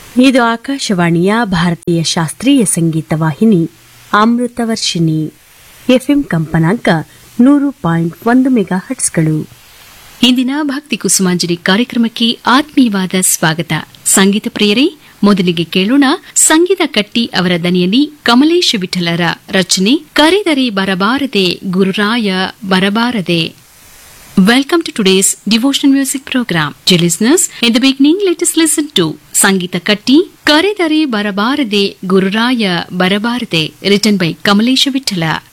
ಇದು ಆಕಾಶವಾಣಿಯ ಭಾರತೀಯ ಶಾಸ್ತ್ರೀಯ ಸಂಗೀತ ವಾಹಿನಿ ಅಮೃತವರ್ಷಿಣಿ ಎಫ್ಎಂ ಕಂಪನಾಂಕ ನೂರು ಪಾಯಿಂಟ್ ಒಂದು ಮೆಗಾ ಹಟ್ಸ್ಗಳು ಇಂದಿನ ಭಕ್ತಿ ಕುಸುಮಾಂಜಲಿ ಕಾರ್ಯಕ್ರಮಕ್ಕೆ ಆತ್ಮೀಯವಾದ ಸ್ವಾಗತ ಸಂಗೀತ ಪ್ರಿಯರೇ ಮೊದಲಿಗೆ ಕೇಳೋಣ ಸಂಗೀತ ಕಟ್ಟಿ ಅವರ ದನಿಯಲ್ಲಿ ಕಮಲೇಶ ವಿಠಲರ ರಚನೆ ಕರೆದರೆ ಬರಬಾರದೆ Gururaya ಬರಬಾರದೆ Welcome to today's devotional music program. Dear listeners, in the beginning, let us listen to Sangita Katti, Karedare Barabarade Gururaya Barabarade, written by Kamalesha Vittala.